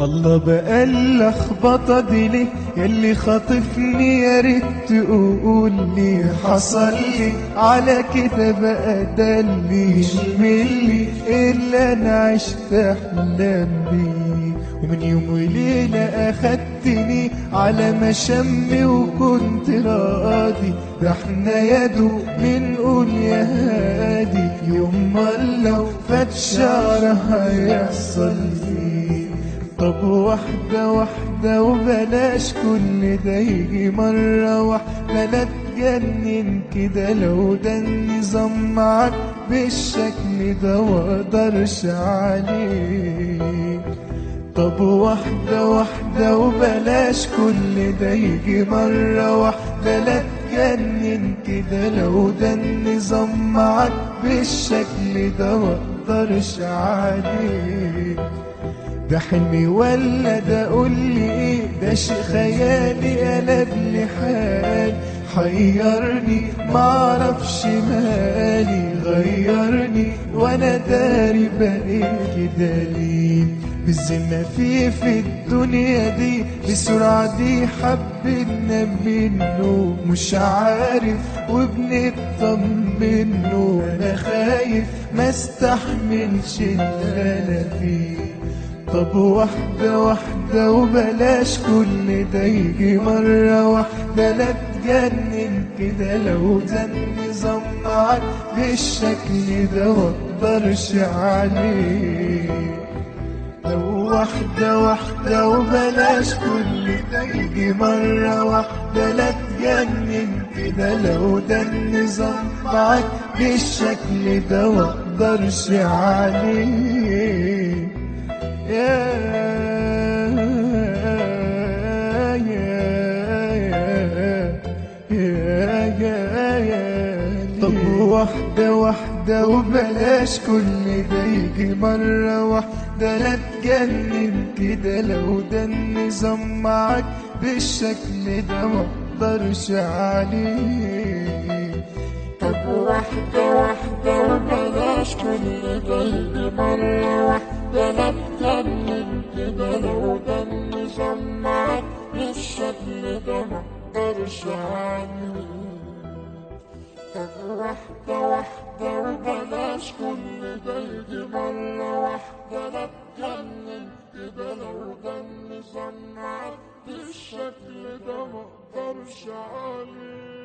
الله بقى اللخبطة دي ليه ياللي خاطفني يا ريت تقول لي حصل لي على كده بقى ده اللي يشملي اللي انا عشت احلام بيه ومن يوم وليلة اخدتني على مشمي وكنت راضي ده احنا يا دوب بنقول يا هادي يوم ما لو فات شعر هيحصل فيه طب واحدة واحدة وبلاش كل ده يجي مرة واحدة لا تجنن كده لو ده النظام معاك بالشكل ده مقدرش عليه طب واحدة واحدة وبلاش كل ده يجي مرة واحدة لا تجنن كده لو ده النظام معاك بالشكل ده مقدرش عليه ده حلمي ولا ده قولي ايه ده شيء خيالي قلب لي حالي حيرني معرفش مالي غيرني وانا داري بقيت كده ليه بالذمة في في الدنيا دي بسرعة دي حبنا منه مش عارف وبنطمنه انا خايف ما استحملش اللي انا فيه طب واحدة واحدة وبلاش كل ده يجي مرة واحدة لا تجنن كده لو ده النظام معاك بالشكل ده مقدرش عليه لو واحدة واحدة وبلاش كل ده يجي مرة واحدة لا تجنن كده لو ده النظام معاك بالشكل ده مقدرش عليه يا يا يا يا طب واحدة واحدة وبلاش كل ده يجي مرة واحدة لا تجنن كده لو ده النظام معاك بالشكل ده مقدرش عليه طب واحدة واحدة وبلاش كل ده يجي مرة واحدة لا تجنن كده لو ده النظام معاك بالشكل ده مقدرش عليه طب واحدة واحدة وبلاش كل ده يجي مرة واحدة لا تجنن كده لو ده النظام معاك بالشكل ده مقدرش عليه